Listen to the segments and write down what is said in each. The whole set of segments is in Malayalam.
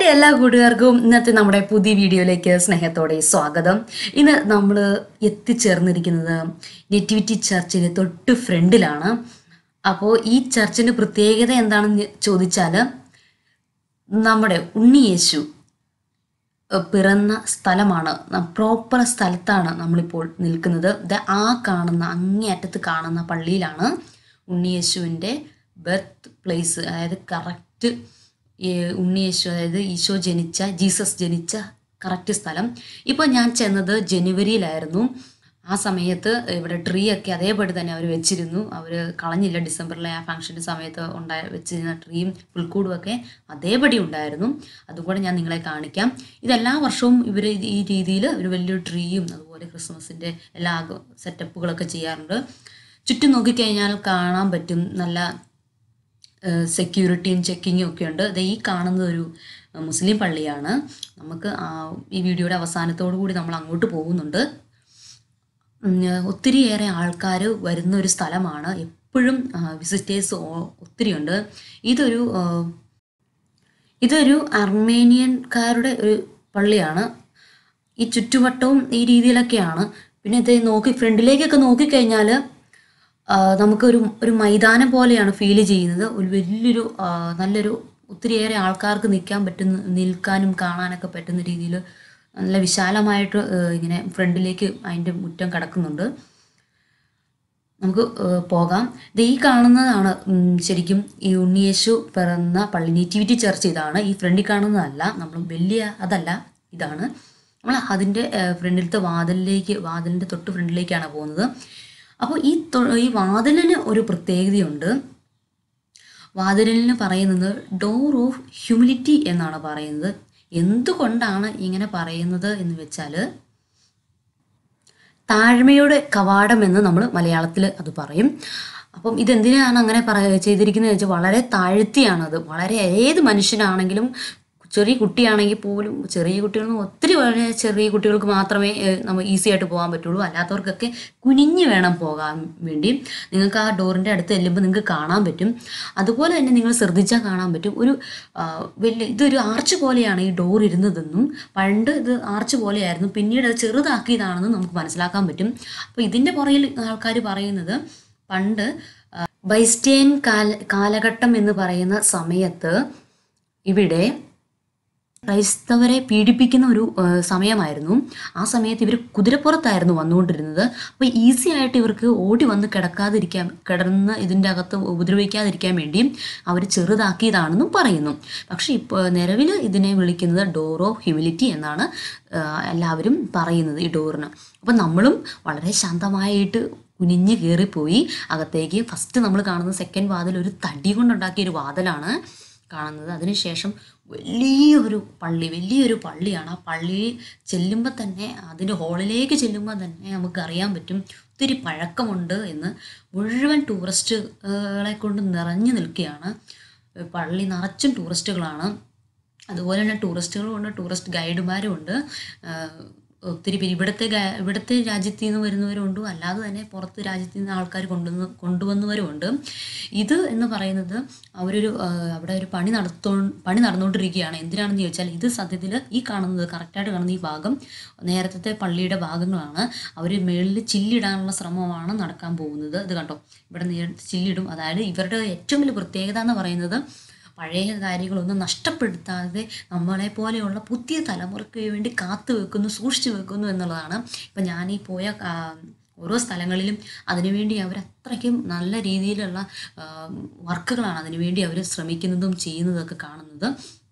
എല്ലാ കൂട്ടുകാർക്കും ഇന്നത്തെ നമ്മുടെ പുതിയ വീഡിയോയിലേക്ക് സ്നേഹത്തോടെ സ്വാഗതം ഇന്ന് നമ്മൾ എത്തിച്ചേർന്നിരിക്കുന്നത് നെറ്റിവിറ്റി ചർച്ചിന് തൊട്ട് ഫ്രണ്ടിലാണ് അപ്പോൾ ഈ ചർച്ചിൻ്റെ പ്രത്യേകത എന്താണെന്ന് ചോദിച്ചാൽ നമ്മുടെ ഉണ്ണിയേശു ഏഹ് പിറന്ന സ്ഥലമാണ് പ്രോപ്പർ സ്ഥലത്താണ് നമ്മളിപ്പോൾ നിൽക്കുന്നത് ദ ആ കാണുന്ന അങ്ങേയറ്റത്ത് കാണുന്ന പള്ളിയിലാണ് ഉണ്ണിയേശുവിൻ്റെ ബർത്ത് പ്ലേസ് അതായത് കറക്റ്റ് ഉണ്ണിയേശു അതായത് ഈശോ ജനിച്ച ജീസസ് ജനിച്ച കറക്റ്റ് സ്ഥലം ഇപ്പോൾ ഞാൻ ചെന്നത് ജനുവരിയിലായിരുന്നു ആ സമയത്ത് ഇവിടെ ട്രീ ഒക്കെ അതേപടി തന്നെ അവർ വെച്ചിരുന്നു അവർ കളഞ്ഞില്ല ഡിസംബറിലെ ആ ഫംഗ്ഷൻ്റെ സമയത്ത് ഉണ്ടായ വെച്ചിരുന്ന ട്രീയും പുൽക്കൂടും ഒക്കെ അതേപടി ഉണ്ടായിരുന്നു അതുകൂടെ ഞാൻ നിങ്ങളെ കാണിക്കാം ഇതെല്ലാ വർഷവും ഇവർ ഈ രീതിയിൽ ഒരു വലിയൊരു ട്രീയും അതുപോലെ ക്രിസ്മസിൻ്റെ എല്ലാ സെറ്റപ്പുകളൊക്കെ ചെയ്യാറുണ്ട് ചുറ്റും നോക്കിക്കഴിഞ്ഞാൽ കാണാൻ പറ്റും നല്ല സെക്യൂരിറ്റിയും ചെക്കിങ്ങും ഒക്കെ ഉണ്ട് ദേ ഈ കാണുന്നത് ഒരു മുസ്ലിം പള്ളിയാണ് നമുക്ക് ആ ഈ വീഡിയോയുടെ അവസാനത്തോടു കൂടി നമ്മൾ അങ്ങോട്ട് പോകുന്നുണ്ട് ഉം, ഒത്തിരിയേറെ ആൾക്കാർ വരുന്ന ഒരു സ്ഥലമാണ് എപ്പോഴും വിസിറ്റേഴ്സ് ഒത്തിരിയുണ്ട് ഇതൊരു ആ, ഇതൊരു അർമേനിയൻകാരുടെ ഒരു പള്ളിയാണ് ഈ ചുറ്റുവട്ടവും ഈ രീതിയിലൊക്കെയാണ് പിന്നെ ഇത് നോക്കി ഫ്രണ്ടിലേക്കൊക്കെ നോക്കിക്കഴിഞ്ഞാൽ നമുക്കൊരു ഒരു മൈതാനം പോലെയാണ് ഫീൽ ചെയ്യുന്നത് ഒരു വലിയൊരു ആ, നല്ലൊരു ഒത്തിരിയേറെ ആൾക്കാർക്ക് നിൽക്കാൻ പറ്റുന്ന നിൽക്കാനും കാണാനൊക്കെ പറ്റുന്ന രീതിയിൽ നല്ല വിശാലമായിട്ട് ആ, ഇങ്ങനെ ഫ്രണ്ടിലേക്ക് അതിൻ്റെ മുറ്റം കിടക്കുന്നുണ്ട് നമുക്ക് ഏഹ്, പോകാം ഇത് ഈ കാണുന്നതാണ് ഉം, ശരിക്കും ഈ ഉണ്ണിയേശു പിറന്ന പള്ളി നേറ്റിവിറ്റി ചർച്ച് ഇതാണ് ഈ ഫ്രണ്ടിൽ കാണുന്നതല്ല നമ്മൾ വലിയ അതല്ല ഇതാണ് നമ്മൾ അതിൻ്റെ ഏഹ്, ഫ്രണ്ടിലത്തെ വാതിലിലേക്ക് വാതിലിൻ്റെ തൊട്ട് ഫ്രണ്ടിലേക്കാണ് പോകുന്നത് അപ്പോൾ ഈ തൊ- ഈ വാതിലിന് ഒരു പ്രത്യേകതയുണ്ട് വാതിലിന് പറയുന്നത് ഡോർ ഓഫ് ഹ്യൂമിലിറ്റി എന്നാണ് പറയുന്നത് എന്തുകൊണ്ടാണ് ഇങ്ങനെ പറയുന്നത് എന്ന് വെച്ചാൽ താഴ്മയുടെ കവാടം എന്ന് നമ്മൾ മലയാളത്തിൽ അത് പറയും അപ്പം ഇതെന്തിനാണ് അങ്ങനെ പറ ചെയ്തിരിക്കുന്നത് വെച്ചാൽ വളരെ താഴ്ത്തിയാണത് വളരെ ഏത് മനുഷ്യനാണെങ്കിലും ചെറിയ കുട്ടിയാണെങ്കിൽ പോലും ചെറിയ കുട്ടികളും ഒത്തിരി വളരെ ചെറിയ കുട്ടികൾക്ക് മാത്രമേ ഏഹ്, നമുക്ക് ഈസി ആയിട്ട് പോകാൻ പറ്റുള്ളൂ അല്ലാത്തവർക്കൊക്കെ കുനിഞ്ഞ് വേണം പോകാൻ വേണ്ടി നിങ്ങൾക്ക് ആ ഡോറിൻ്റെ അടുത്ത് ചെല്ലുമ്പോൾ നിങ്ങൾക്ക് കാണാൻ പറ്റും അതുപോലെ തന്നെ നിങ്ങൾ ശ്രദ്ധിച്ചാൽ കാണാൻ പറ്റും ഒരു ആ, വലിയ ഇതൊരു ആർച്ച് പോലെയാണ് ഈ ഡോർ ഇരുന്നതെന്നും പണ്ട് ഇത് ആർച്ച് പോലെയായിരുന്നു പിന്നീട് അത് ചെറുതാക്കിയതാണെന്നും നമുക്ക് മനസ്സിലാക്കാൻ പറ്റും അപ്പോൾ ഇതിൻ്റെ പുറകിൽ ആൾക്കാർ പറയുന്നത് പണ്ട് ആ, ബൈസ്റ്റേൻ കാല കാലഘട്ടം എന്ന് പറയുന്ന സമയത്ത് ഇവിടെ ക്രൈസ്തവരെ പീഡിപ്പിക്കുന്ന ഒരു ആ, സമയമായിരുന്നു ആ സമയത്ത് ഇവർ കുതിരപ്പുറത്തായിരുന്നു വന്നുകൊണ്ടിരുന്നത് അപ്പോൾ ഈസി ആയിട്ട് ഇവർക്ക് ഓടി വന്ന് കിടക്കാതിരിക്കാൻ കിടന്ന് ഇതിൻ്റെ അകത്ത് ഉപദ്രവിക്കാതിരിക്കാൻ വേണ്ടി അവർ ചെറുതാക്കിയതാണെന്നും പറയുന്നു പക്ഷേ ഇപ്പോൾ നിലവിൽ ഇതിനെ വിളിക്കുന്നത് ഡോർ ഓഫ് ഹ്യൂമിലിറ്റി എന്നാണ് ആ, എല്ലാവരും പറയുന്നത് ഈ ഡോറിന് അപ്പം നമ്മളും വളരെ ശാന്തമായിട്ട് കുനിഞ്ഞ് കയറിപ്പോയി അകത്തേക്ക് ഫസ്റ്റ് നമ്മൾ കാണുന്ന സെക്കൻഡ് വാതിൽ ഒരു തടി കൊണ്ടുണ്ടാക്കിയ ഒരു വാതിലാണ് കാണുന്നത് അതിനുശേഷം വലിയൊരു പള്ളി വലിയൊരു പള്ളിയാണ് ആ പള്ളിയിൽ ചെല്ലുമ്പോൾ തന്നെ അതിൻ്റെ ഹോളിലേക്ക് ചെല്ലുമ്പോൾ തന്നെ നമുക്ക് അറിയാൻ പറ്റും ഒത്തിരി പഴക്കമുണ്ട് എന്ന് മുഴുവൻ ടൂറിസ്റ്റുകളെ കൊണ്ട് നിറഞ്ഞു നിൽക്കുകയാണ് പള്ളി നിറച്ചും ടൂറിസ്റ്റുകളാണ് അതുപോലെ തന്നെ ടൂറിസ്റ്റുകളും ഉണ്ട് ടൂറിസ്റ്റ് ഗൈഡുമാരും ഉണ്ട് ആഹ് ഒത്തിരി പേര് ഇവിടുത്തെ ഗ- ഇവിടുത്തെ രാജ്യത്തിൽ നിന്ന് വരുന്നവരുണ്ട് അല്ലാതെ തന്നെ പുറത്ത് രാജ്യത്തിൽ നിന്ന് ആൾക്കാർ കൊണ്ടുവന്ന് കൊണ്ടുവന്നവരുമുണ്ട് ഇത് എന്ന് പറയുന്നത് അവരൊരു ആഹ് അവിടെ ഒരു പണി നടത്തോ പണി നടന്നുകൊണ്ടിരിക്കുകയാണ് എന്തിനാണെന്ന് ചോദിച്ചാൽ ഇത് സത്യത്തിൽ ഈ കാണുന്നത് കറക്റ്റായിട്ട് കാണുന്ന ഈ ഭാഗം നേരത്തെ പള്ളിയുടെ ഭാഗങ്ങളാണ് അവർ മേളിൽ ചില്ലിടാനുള്ള ശ്രമമാണ് നടക്കാൻ പോകുന്നത് ഇത് കണ്ടോ ഇവിടെ നേരിട്ട് ചില്ലിടും അതായത് ഇവരുടെ ഏറ്റവും വലിയ പ്രത്യേകത എന്ന് പറയുന്നത് പഴയ കാര്യങ്ങളൊന്നും നഷ്ടപ്പെടുത്താതെ നമ്മളെ പോലെയുള്ള പുതിയ തലമുറയ്ക്ക് വേണ്ടി കാത്തു വെക്കുന്നു സൂക്ഷിച്ചു വെക്കുന്നു എന്നുള്ളതാണ് ഇപ്പം ഞാൻ ഈ പോയ ആ, ഓരോ സ്ഥലങ്ങളിലും അതിനുവേണ്ടി അവർ അത്രയ്ക്കും നല്ല രീതിയിലുള്ള ആ, വർക്കുകളാണ് അതിനുവേണ്ടി അവർ ശ്രമിക്കുന്നതും ചെയ്യുന്നതൊക്കെ കാണുന്നത്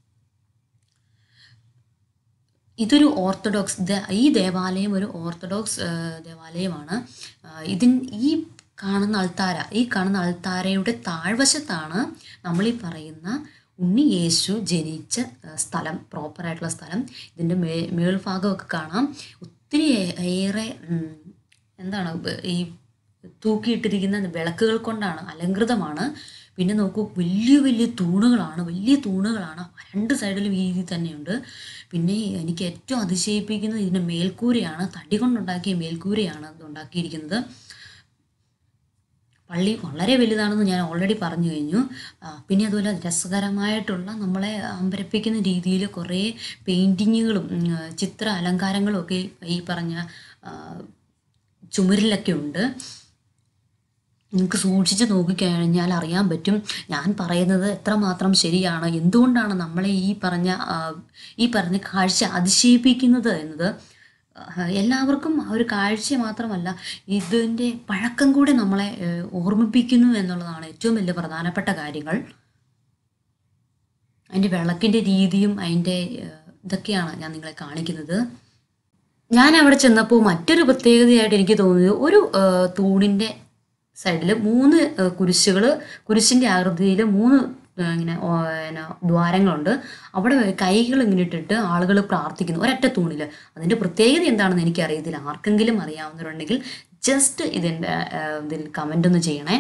ഇതൊരു ഓർത്തഡോക്സ് ദ- ഈ ദേവാലയം ഒരു ഓർത്തഡോക്സ് ആ, ദേവാലയമാണ് ആ, ഇതിൻ ഈ കാണുന്ന അൾത്താര ഈ കാണുന്ന അൾത്താരയുടെ താഴ്വശത്താണ് നമ്മൾ ഈ പറയുന്ന ഉണ്ണി യേശു ജനിച്ച ആ, സ്ഥലം പ്രോപ്പറായിട്ടുള്ള സ്ഥലം ഇതിൻ്റെ മേ മേൾഭാഗമൊക്കെ കാണാം ഒത്തിരി ഏ- ഏറെ ഉം, എന്താണ് ബ- ഈ തൂക്കിയിട്ടിരിക്കുന്ന വിളക്കുകൾ കൊണ്ടാണ് അലങ്കൃതമാണ് പിന്നെ നോക്കൂ വലിയ വലിയ തൂണുകളാണ് വലിയ തൂണുകളാണ് രണ്ട് സൈഡിലും ഈ രീതി തന്നെയുണ്ട് പിന്നെ എനിക്ക് ഏറ്റവും അതിശയിപ്പിക്കുന്നത് ഇതിൻ്റെ മേൽക്കൂരയാണ് തടി കൊണ്ടുണ്ടാക്കിയ മേൽക്കൂരയാണ് ഇത് ഉണ്ടാക്കിയിരിക്കുന്നത് പള്ളി വളരെ വലുതാണെന്ന് ഞാൻ ഓൾറെഡി പറഞ്ഞു കഴിഞ്ഞു ആ, പിന്നെ അതുപോലെ രസകരമായിട്ടുള്ള നമ്മളെ അമ്പരപ്പിക്കുന്ന രീതിയിൽ കുറേ പെയിൻറ്റിങ്ങുകളും ചിത്ര അലങ്കാരങ്ങളും ഒക്കെ ഈ പറഞ്ഞ ആ, ചുമരിലൊക്കെ ഉണ്ട് നിങ്ങൾക്ക് സൂക്ഷിച്ച് നോക്കിക്കഴിഞ്ഞാൽ അറിയാൻ പറ്റും ഞാൻ പറയുന്നത് എത്രമാത്രം ശരിയാണ് എന്തുകൊണ്ടാണ് നമ്മളെ ഈ പറഞ്ഞ ആ, ഈ പറഞ്ഞ കാഴ്ച അതിശയിപ്പിക്കുന്നത് എന്നത് ആ, എല്ലാവർക്കും ആ ഒരു കാഴ്ച മാത്രമല്ല ഇതിൻ്റെ പഴക്കം കൂടെ നമ്മളെ ഏ, ഓർമ്മിപ്പിക്കുന്നു എന്നുള്ളതാണ് ഏറ്റവും വലിയ പ്രധാനപ്പെട്ട കാര്യങ്ങൾ അതിൻ്റെ വിളക്കിൻ്റെ രീതിയും അതിൻ്റെ ഏ, ഇതൊക്കെയാണ് ഞാൻ നിങ്ങളെ കാണിക്കുന്നത് ഞാൻ അവിടെ ചെന്നപ്പോൾ മറ്റൊരു പ്രത്യേകതയായിട്ട് എനിക്ക് തോന്നിയത് ഒരു ആ, തൂണിൻ്റെ സൈഡിൽ മൂന്ന് കുരിശുകൾ കുരിശിൻ്റെ ആകൃതിയിൽ മൂന്ന് ആ, ഇങ്ങനെ ഓ, പിന്നെ ദ്വാരങ്ങളുണ്ട് അവിടെ കൈകൾ ഇങ്ങനെ ഇട്ടിട്ട് ആളുകൾ പ്രാർത്ഥിക്കുന്നു ഒരൊറ്റ തൂണിൽ അതിൻ്റെ പ്രത്യേകത എന്താണെന്ന് എനിക്കറിയത്തില്ല ആർക്കെങ്കിലും അറിയാവുന്നവരുണ്ടെങ്കിൽ ജസ്റ്റ് ഇതിൻ്റെ ആ, ഇതിൽ കമൻ്റ് ഒന്ന് ചെയ്യണേ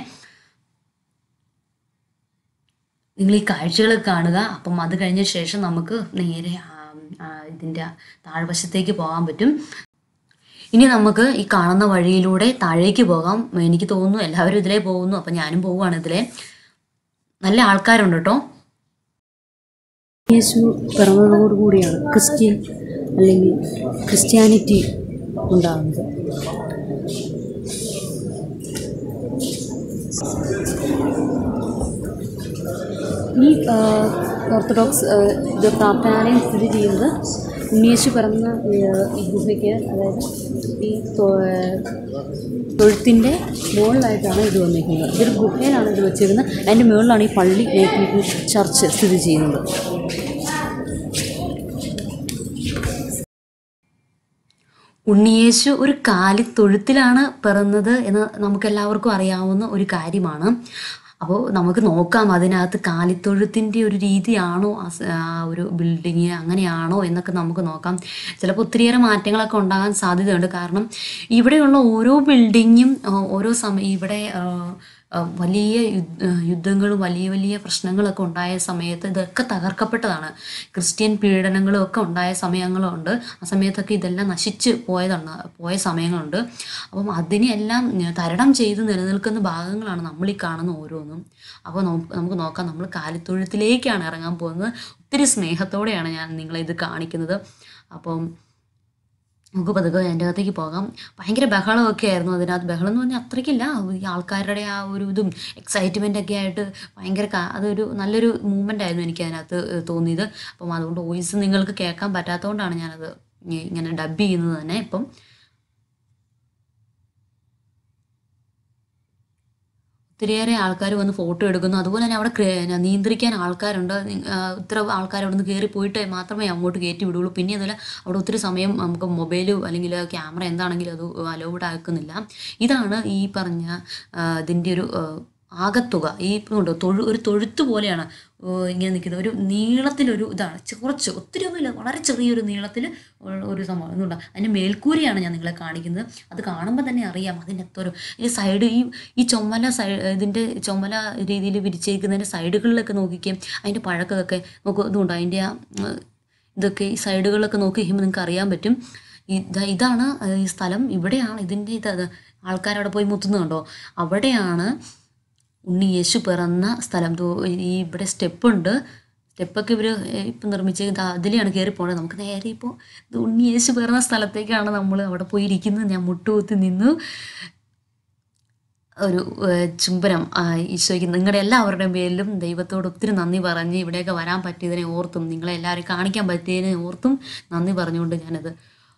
നിങ്ങൾ ഈ കാഴ്ചകൾ കാണുക അപ്പം അത് കഴിഞ്ഞ ശേഷം നമുക്ക് നേരെ ആ, ആ, ഇതിൻ്റെ താഴ്വശത്തേക്ക് പോകാൻ പറ്റും ഇനി നമുക്ക് ഈ കാണുന്ന വഴിയിലൂടെ താഴേക്ക് പോകാം എനിക്ക് തോന്നുന്നു എല്ലാവരും ഇതിലേ പോകുന്നു അപ്പം ഞാനും പോവുകയാണ് ഇതിലെ നല്ല ആൾക്കാരുണ്ട് കേട്ടോ യേശു പിറന്നതോടുകൂടിയാണ് ക്രിസ്ത്യൻ അല്ലെങ്കിൽ ക്രിസ്ത്യാനിറ്റി ഉണ്ടാകുന്നത് ഈ ആ, ഓർത്തഡോക്സ് ആ, ഇത് പ്രാർത്ഥനാലയം സ്ഥിതി ചെയ്യുന്നത് ഉണ്ണിയേശു പിറന്ന ആ, ഈ ഗുഹയ്ക്ക് അതായത് ഈ തൊ- തൊഴുത്തിൻ്റെ മുകളിലായിട്ടാണ് ഇത് വന്നിരിക്കുന്നത് ഇതൊരു ഗുഹയിലാണ് ഇത് വെച്ചിരുന്നത് അതിൻ്റെ മുകളിലാണ് ഈ പള്ളി നേറ്റിവിറ്റി ചർച്ച് സ്ഥിതി ചെയ്യുന്നത് ഉണ്ണിയേശു ഒരു കാലിത്തൊഴുത്തിലാണ് പിറന്നത് എന്ന് നമുക്കെല്ലാവർക്കും അറിയാവുന്ന ഒരു കാര്യമാണ് അപ്പോൾ നമുക്ക് നോക്കാം അതിനകത്ത് കാലിത്തൊഴുത്തിൻ്റെ ഒരു രീതിയാണോ ആ സ- ആ ഒരു ബിൽഡിങ് അങ്ങനെയാണോ എന്നൊക്കെ നമുക്ക് നോക്കാം ചിലപ്പോൾ ഒത്തിരിയേറെ മാറ്റങ്ങളൊക്കെ ഉണ്ടാകാൻ സാധ്യതയുണ്ട് കാരണം ഇവിടെയുള്ള ഓരോ ബിൽഡിങ്ങും ആ, ഓരോ സമയം ഇവിടെ ആ, ആ, വലിയ യുദ്ധ യുദ്ധങ്ങളും വലിയ വലിയ പ്രശ്നങ്ങളൊക്കെ ഉണ്ടായ സമയത്ത് ഇതൊക്കെ തകർക്കപ്പെട്ടതാണ് ക്രിസ്ത്യൻ പീഡനങ്ങളും ഒക്കെ ഉണ്ടായ സമയങ്ങളുണ്ട് ആ സമയത്തൊക്കെ ഇതെല്ലാം നശിച്ച് പോയതാണ് പോയ സമയങ്ങളുണ്ട് അപ്പം അതിനെല്ലാം തരണം ചെയ്ത് നിലനിൽക്കുന്ന ഭാഗങ്ങളാണ് നമ്മൾ ഈ കാണുന്ന ഓരോന്നും അപ്പോൾ നോ- നമുക്ക് നോക്കാം നമ്മൾ കാലിത്തൊഴുത്തിലേക്കാണ് ഇറങ്ങാൻ പോകുന്നത് ഒത്തിരി സ്നേഹത്തോടെയാണ് ഞാൻ നിങ്ങളെ ഇത് കാണിക്കുന്നത് അപ്പം നമുക്ക് പതുക്കെ അതിൻ്റെ അകത്തേക്ക് പോകാം ഭയങ്കര ബഹളമൊക്കെ ആയിരുന്നു അതിനകത്ത് ബഹളം എന്ന് പറഞ്ഞാൽ അത്രയ്ക്കില്ല ഈ ആൾക്കാരുടെ ആ ഒരു ഇതും എക്സൈറ്റ്മെൻ്റ് ഒക്കെ ആയിട്ട് ഭയങ്കര കാ- അതൊരു നല്ലൊരു മൂമെൻ്റ് ആയിരുന്നു എനിക്ക് അതിനകത്ത് ഏഹ് തോന്നിയത് അപ്പം അതുകൊണ്ട് വോയിസ് നിങ്ങൾക്ക് കേൾക്കാൻ പറ്റാത്തതുകൊണ്ടാണ് ഞാനത് ഇ- ഇങ്ങനെ ഡബ് ചെയ്യുന്നത് തന്നെ ഇപ്പം ഒത്തിരിയേറെ ആൾക്കാർ വന്ന് ഫോട്ടോ എടുക്കുന്നു അതുപോലെ തന്നെ അവിടെ ക്രേ- നിയന്ത്രിക്കാൻ ആൾക്കാരുണ്ട് നി- ആ, ഇത്ര ആൾക്കാർ അവിടെ നിന്ന് കയറി പോയിട്ട് മാത്രമേ അങ്ങോട്ട് കയറ്റി വിടുള്ളൂ പിന്നെ അതുപോലെ അവിടെ ഒത്തിരി സമയം നമുക്ക് മൊബൈൽ അല്ലെങ്കിൽ ക്യാമറ എന്താണെങ്കിലും അത് അലൗഡ് ആക്കുന്നില്ല ഇതാണ് ഈ പറഞ്ഞ ആ, ഇതിൻ്റെ ഒരു ആ, ആകത്തുക ഈ ഇപ്പം ഉണ്ടോ തൊഴു ഒരു തൊഴുത്ത് പോലെയാണ് ഓ, ഇങ്ങനെ നിൽക്കുന്നത് ഒരു നീളത്തിലൊരു ഇതാണ് ചെ- കുറച്ച് ഒത്തിരി ഒന്നുമില്ല വളരെ ചെറിയൊരു നീളത്തിൽ ഒരു സംഭവം എന്നുണ്ട് അതിൻ്റെ മേൽക്കൂരയാണ് ഞാൻ നിങ്ങളെ കാണിക്കുന്നത് അത് കാണുമ്പോൾ തന്നെ അറിയാം അതിൻ്റെ എത്ര ഈ സൈഡ് ഈ ഈ ചുമല സൈ ഇതിൻ്റെ ചുമല രീതിയിൽ വിരിച്ചേക്കുന്നതിൻ്റെ സൈഡുകളിലൊക്കെ നോക്കിക്കുകയും അതിൻ്റെ പഴക്കമൊക്കെ നോക്കൂ ഇതുണ്ട് അതിൻ്റെ ആ ഉം, ഇതൊക്കെ ഈ സൈഡുകളിലൊക്കെ നോക്കി കഴിയുമ്പോൾ നിങ്ങൾക്ക് അറിയാൻ പറ്റും ഇത് ഇതാണ് ഈ സ്ഥലം ഇവിടെയാണ് ഇതിൻ്റെ ഇത് അത് ആൾക്കാരവിടെ പോയി മുത്തുന്നുണ്ടോ അവിടെയാണ് ഉണ്ണി യേശു പിറന്ന സ്ഥലം ദോ ഈ ഇവിടെ സ്റ്റെപ്പുണ്ട് സ്റ്റെപ്പൊക്കെ ഇവർ ഇപ്പം നിർമ്മിച്ച് ദാ അതിലെയാണ് കയറി പോണത് നമുക്ക് നേരെ ഇപ്പോൾ ഇത് ഉണ്ണി യേശു പിറന്ന സ്ഥലത്തേക്കാണ് നമ്മൾ അവിടെ പോയി ഇരിക്കുന്നത് ഞാൻ മുട്ടുകുത്തി നിന്നു ഒരു ഏഹ്, ചുംബനം ആ, ഈശോയ്ക്ക് നിങ്ങളുടെ എല്ലാവരുടെയും പേരിലും ദൈവത്തോട് ഒത്തിരി നന്ദി പറഞ്ഞ് ഇവിടെയൊക്കെ വരാൻ പറ്റിയതിനെ ഓർത്തും നിങ്ങളെ എല്ലാവരെയും കാണിക്കാൻ പറ്റിയതിനെ ഓർത്തും നന്ദി പറഞ്ഞുകൊണ്ട് ഞാനത്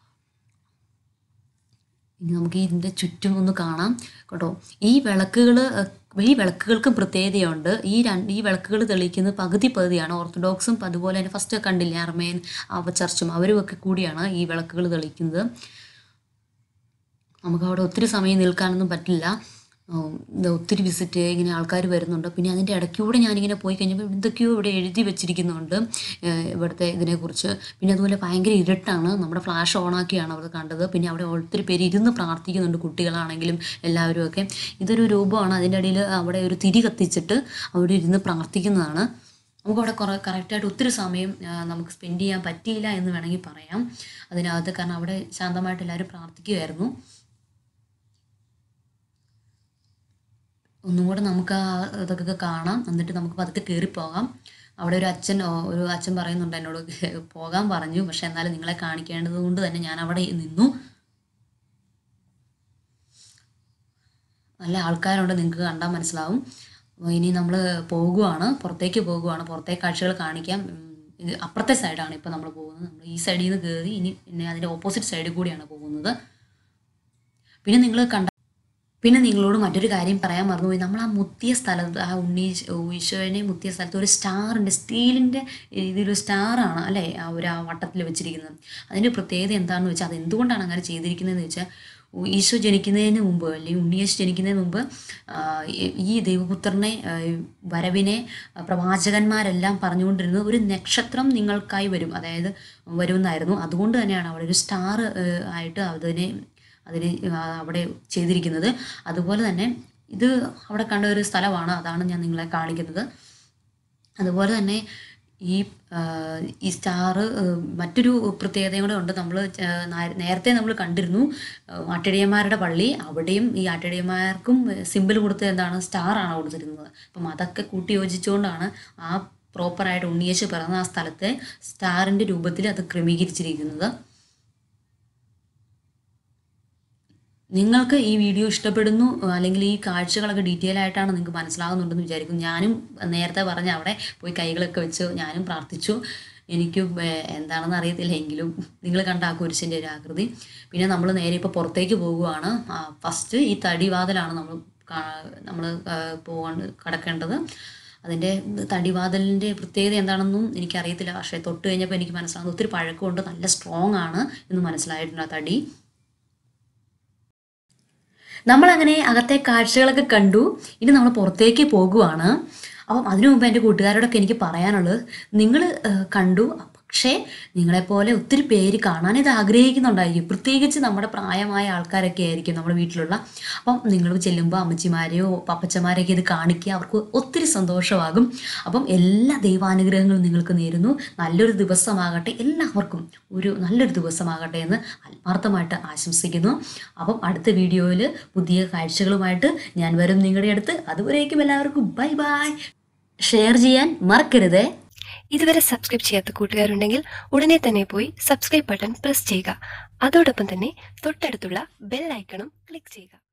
ഇനി നമുക്ക് ഇതിൻ്റെ ചുറ്റും ഒന്ന് കാണാം കേട്ടോ ഈ വിളക്കുകൾ ഈ വിളക്കുകൾക്കും പ്രത്യേകതയുണ്ട് ഈ രണ്ട് ഈ വിളക്കുകൾ തെളിയിക്കുന്നത് പകുതി പകുതിയാണ് ഓർത്തഡോക്സും അതുപോലെ തന്നെ ഫസ്റ്റ് കണ്ടില്ലേ അർമേൻ അവ ചർച്ചും അവരും ഒക്കെ കൂടിയാണ് ഈ വിളക്കുകൾ തെളിയിക്കുന്നത് നമുക്ക് അവിടെ ഒത്തിരി സമയം നിൽക്കാനൊന്നും പറ്റില്ല ഉം, ഇത് ഒത്തിരി വിസിറ്റ് ഇങ്ങനെ ആൾക്കാർ വരുന്നുണ്ട് പിന്നെ അതിൻ്റെ ഇടയ്ക്കൂടെ ഞാനിങ്ങനെ പോയി കഴിഞ്ഞപ്പോൾ എന്തൊക്കെയോ ഇവിടെ എഴുതി വെച്ചിരിക്കുന്നുണ്ട് ഏഹ്, ഇവിടുത്തെ ഇതിനെക്കുറിച്ച് പിന്നെ അതുപോലെ ഭയങ്കര ഇരുട്ടാണ് നമ്മുടെ ഫ്ലാഷ് ഓണാക്കിയാണ് അവിടെ കണ്ടത് പിന്നെ അവിടെ ഒത്തിരി പേര് ഇരുന്ന് പ്രാർത്ഥിക്കുന്നുണ്ട് കുട്ടികളാണെങ്കിലും എല്ലാവരും ഒക്കെ ഇതൊരു രൂപമാണ് അതിൻ്റെ ഇടയിൽ അവിടെ ഒരു തിരി കത്തിച്ചിട്ട് അവിടെ ഇരുന്ന് പ്രാർത്ഥിക്കുന്നതാണ് നമുക്ക് അവിടെ കുറേ കറക്റ്റായിട്ട് ഒത്തിരി സമയം ആ, നമുക്ക് സ്പെൻഡ് ചെയ്യാൻ പറ്റിയില്ല എന്ന് വേണമെങ്കിൽ പറയാം അതിനകത്ത് കാരണം അവിടെ ശാന്തമായിട്ട് എല്ലാവരും പ്രാർത്ഥിക്കുമായിരുന്നു ഒന്നും കൂടെ നമുക്ക് ആ ഇതൊക്കെ കാണാം എന്നിട്ട് നമുക്ക് പതുക്കെ കയറിപ്പോകാം അവിടെ ഒരു അച്ഛൻ ഓ, ഒരു അച്ഛൻ പറയുന്നുണ്ട് എന്നോട് പോകാൻ പറഞ്ഞു പക്ഷെ എന്നാലും നിങ്ങളെ കാണിക്കേണ്ടത് കൊണ്ട് തന്നെ ഞാൻ അവിടെ നിന്നു നല്ല ആൾക്കാരുണ്ട് നിങ്ങൾക്ക് കണ്ടാൽ മനസ്സിലാവും അപ്പോൾ ഇനി നമ്മൾ പോകുവാണ് പുറത്തേക്ക് പോകുവാണ് പുറത്തെ കാഴ്ചകൾ കാണിക്കാം ഉം, ഇത് അപ്പുറത്തെ സൈഡാണ് ഇപ്പോൾ നമ്മൾ പോകുന്നത് നമ്മൾ ഈ സൈഡിൽ നിന്ന് കയറി ഇനി പിന്നെ അതിൻ്റെ ഓപ്പോസിറ്റ് സൈഡിൽ കൂടിയാണ് പോകുന്നത് പിന്നെ നിങ്ങൾ കണ്ട പിന്നെ നിങ്ങളോട് മറ്റൊരു കാര്യം പറയാൻ മറന്നുപോയി നമ്മൾ ആ മുത്തിയ സ്ഥലത്ത് ആ ഉണ്ണി ഈശോനെ മുത്തിയ സ്ഥലത്ത് ഒരു സ്റ്റാറിൻ്റെ സ്റ്റീലിൻ്റെ ഇതിലൊരു സ്റ്റാറാണ് അല്ലേ ആ ഒരു ആ വട്ടത്തിൽ വെച്ചിരിക്കുന്നത് അതിൻ്റെ പ്രത്യേകത എന്താണെന്ന് വെച്ചാൽ അത് എന്തുകൊണ്ടാണ് അങ്ങനെ ചെയ്തിരിക്കുന്നതെന്ന് വെച്ചാൽ ഉ- ഈശോ ജനിക്കുന്നതിന് മുമ്പ് അല്ലെങ്കിൽ ഉണ്ണിയേശു ജനിക്കുന്നതിന് മുമ്പ് ആ, ഈ- ഈ ദൈവപുത്രനെ ആ, വരവിനെ ആ, പ്രവാചകന്മാരെല്ലാം പറഞ്ഞുകൊണ്ടിരുന്നത് ഒരു നക്ഷത്രം നിങ്ങൾക്കായി വരും അതായത് വരുമെന്നായിരുന്നു അതുകൊണ്ട് തന്നെയാണ് അവിടെ ഒരു സ്റ്റാർ ആയിട്ട് അതിനെ അതിന് ആ അവിടെ ചെയ്തിരിക്കുന്നത് അതുപോലെ തന്നെ ഇത് അവിടെ കണ്ട ഒരു സ്ഥലമാണ് അതാണ് ഞാൻ നിങ്ങളെ കാണിക്കുന്നത് അതുപോലെ തന്നെ ഈ ആ, ഈ സ്റ്റാറ് മറ്റൊരു പ്രത്യേകതയും കൂടെ ഉണ്ട് നമ്മൾ നേരത്തെ നമ്മൾ കണ്ടിരുന്നു ആ, ആട്ടിടയന്മാരുടെ പള്ളി അവിടെയും ഈ ആട്ടിടയന്മാർക്കും സിമ്പിൾ കൊടുത്തത് എന്താണ് സ്റ്റാറാണ് കൊടുത്തിരുന്നത് അപ്പം അതൊക്കെ കൂട്ടി യോജിച്ചുകൊണ്ടാണ് ആ പ്രോപ്പറായിട്ട് ഉണ്ണിയേശു പിറന്ന ആ സ്ഥലത്തെ സ്റ്റാറിൻ്റെ രൂപത്തിൽ അത് ക്രമീകരിച്ചിരിക്കുന്നത് നിങ്ങൾക്ക് ഈ വീഡിയോ ഇഷ്ടപ്പെടുന്നു അല്ലെങ്കിൽ ഈ കാഴ്ചകളൊക്കെ ഡീറ്റെയിൽ ആയിട്ടാണ് നിങ്ങൾക്ക് മനസ്സിലാകുന്നുണ്ടെന്ന് വിചാരിക്കും ഞാനും നേരത്തെ പറഞ്ഞ അവിടെ പോയി കൈകളൊക്കെ വെച്ച് ഞാനും പ്രാർത്ഥിച്ചു എനിക്ക് എന്താണെന്ന് അറിയത്തില്ല എങ്കിലും നിങ്ങൾ കണ്ട ആ കുരിശിൻ്റെ ഒരു ആകൃതി പിന്നെ നമ്മൾ നേരെ ഇപ്പോൾ പുറത്തേക്ക് പോകുവാണ് ഫസ്റ്റ് ഈ തടിവാതിലാണ് നമ്മൾ നമ്മൾ പോകാൻ കടക്കേണ്ടത് അതിൻ്റെ തടിവാതിലിൻ്റെ പ്രത്യേകത എന്താണെന്നും എനിക്കറിയത്തില്ല പക്ഷേ തൊട്ട് കഴിഞ്ഞപ്പോൾ എനിക്ക് മനസ്സിലാകുന്നത് ഒത്തിരി പഴക്കമുണ്ട് നല്ല സ്ട്രോങ് ആണ് എന്ന് മനസ്സിലായിട്ടുണ്ട് ആ തടി നമ്മളങ്ങനെ അകത്തെ കാഴ്ചകളൊക്കെ കണ്ടു ഇനി നമ്മൾ പുറത്തേക്ക് പോകുവാണ് അപ്പം അതിനു മുമ്പ് എൻ്റെ കൂട്ടുകാരോടൊക്കെ എനിക്ക് പറയാനുള്ളത് നിങ്ങൾ കണ്ടു പക്ഷേ നിങ്ങളെപ്പോലെ ഒത്തിരി പേര് കാണാൻ ഇത് ആഗ്രഹിക്കുന്നുണ്ടായിരിക്കും പ്രത്യേകിച്ച് നമ്മുടെ പ്രായമായ ആൾക്കാരൊക്കെ ആയിരിക്കും നമ്മുടെ വീട്ടിലുള്ള അപ്പം നിങ്ങൾ ചെല്ലുമ്പോൾ അമ്മച്ചിമാരെയോ പപ്പച്ചമാരെയൊക്കെ ഇത് കാണിക്കുക അവർക്ക് ഒത്തിരി സന്തോഷമാകും അപ്പം എല്ലാ ദൈവാനുഗ്രഹങ്ങളും നിങ്ങൾക്ക് നേരുന്നു നല്ലൊരു ദിവസമാകട്ടെ എല്ലാവർക്കും ഒരു നല്ലൊരു ദിവസമാകട്ടെ എന്ന് ആത്മാർത്ഥമായിട്ട് ആശംസിക്കുന്നു അപ്പം അടുത്ത വീഡിയോയിൽ പുതിയ കാഴ്ചകളുമായിട്ട് ഞാൻ വരും നിങ്ങളുടെ അടുത്ത് അതുവരേക്കും എല്ലാവർക്കും ബൈ ബൈ ഷെയർ ചെയ്യാൻ മറക്കരുതേ ഇതുവരെ സബ്സ്ക്രൈബ് ചെയ്യാത്ത കൂട്ടുകാരുണ്ടെങ്കിൽ ഉടനെ തന്നെ പോയി സബ്സ്ക്രൈബ് ബട്ടൺ പ്രസ് ചെയ്യുക അതോടൊപ്പം തന്നെ തൊട്ടടുത്തുള്ള ബെൽ ഐക്കണും ക്ലിക്ക് ചെയ്യുക